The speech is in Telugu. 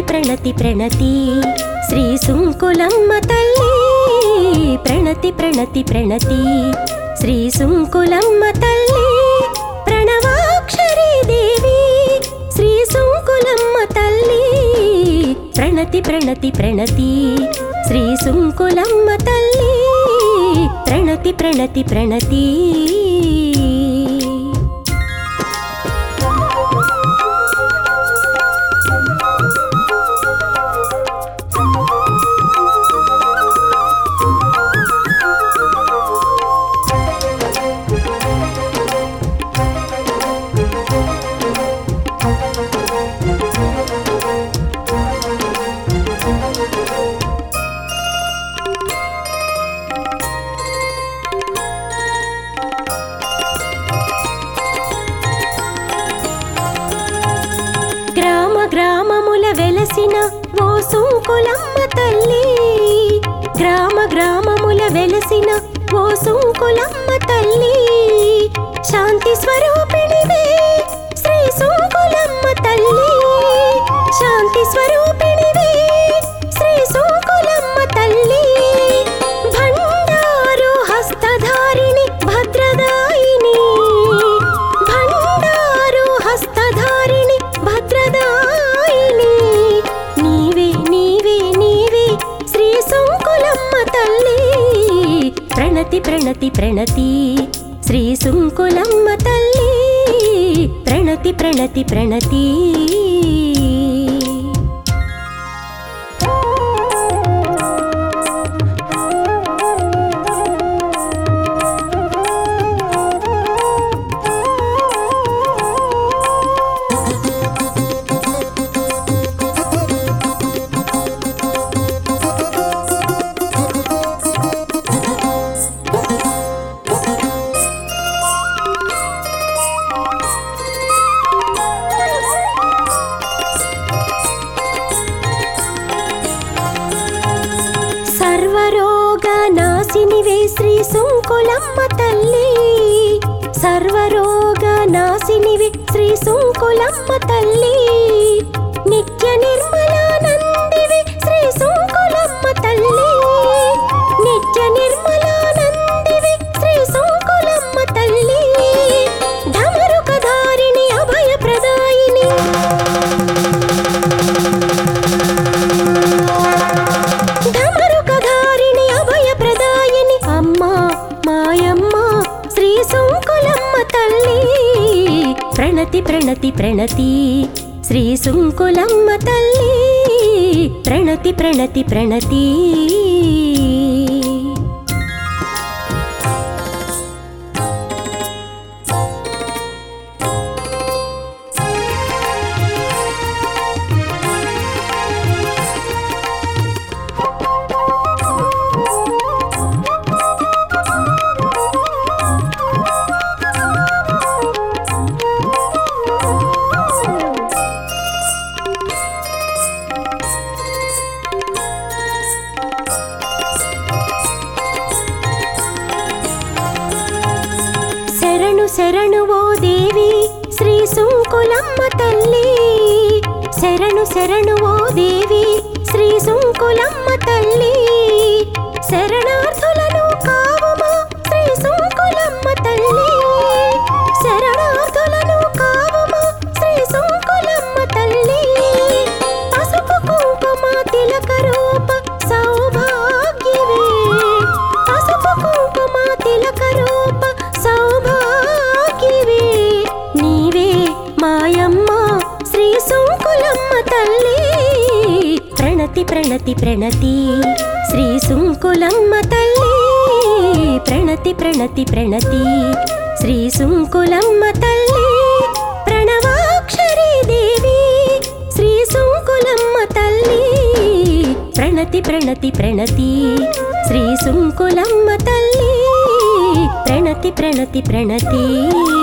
ప్రణతి ప్రణతి శ్రీ సుంకులమ్మ తల్లి ప్రణతి ప్రణతి ప్రణతి శ్రీ సుంకులమ్మ తల్లి ప్రణవాక్షరీ దేవి శ్రీ సుంకులమ్మ తల్లి ప్రణతి ప్రణతి ప్రణతి శ్రీ సుంకులమ్మ తల్లి ప్రణతి ప్రణతి ప్రణతి గ్రామ గ్రామముల వెలసిన ఓ సుంకులమ్మ తల్లి గ్రామ గ్రామముల వెలసిన ఓ సుంకులమ్మ తల్లి శాంతి స్వరూపిణివే శ్రీ సుంకులమ్మ తల్లి శాంతి స్వరూపిణివే శ్రీ సుంకులమ్మ తల్లి భండారు హస్తధారిణి భద్రదాయిని భండారు హస్తధారిణి భద్రదాయిని నీవే నీవే నీవే శ్రీ సుంకులమ్మ తల్లి ప్రణతి ప్రణతి ప్రణతి శ్రీ సుంకులమ్మ తల్లి ప్రణతి ప్రణతి ప్రణతి సర్వరోగ నాశినివే శ్రీ సుంకులమ్మ తల్లి సర్వరోగ నాశినివే శ్రీ సుంకులమ్మ తల్లి నిత్య నిర్మలానందివే శ్రీ సుంకులమ్మ తల్లి నిత్య నిర్మలానందివే శ్రీ సుంకులమ్మ తల్లి ధమరుకధారిణి అభయప్రదాయిని ధమరుకధారిణి అభయప్రదాయిని అమ్మా మాయమ్మ శ్రీ సుంకులమ్మ తల్లి ప్రణతి ప్రణతి ప్రణతి శ్రీ సుంకులమ్మ తల్లి ప్రణతి ప్రణతి ప్రణతి శరణు శరణు ఓ దేవి శ్రీ సుంకులమ్మ తల్లి శరణు శరణు ఓ దేవి శ్రీ సుంకులమ్మ తల్లి శరణార్థులను కావమా శ్రీ సుంకులమ్మ తల్లి శరణార్థులను కావమా శ్రీ సుంకులమ్మ తల్లి పసుపు కుంకుమ తిలక రూప సౌభాగ్యవే పసుపు కుంకుమ తిలక రూప సౌభాగ్యవే నీవే మాయమ్మ శ్రీ సుంకులమ్మ తల్లి ప్రణతి ప్రణతి ప్రణతి శ్రీ సుంకులమ్మ తల్లి ప్రణతి ప్రణతి ప్రణతి శ్రీ సుంకులమ్మ తల్లి ప్రణవాక్షరీ దేవి శ్రీ సుంకులమ్మ తల్లి ప్రణతి ప్రణతి ప్రణతి శ్రీ సుంకులమ్మ తల్లి ప్రణతి ప్రణతి ప్రణతి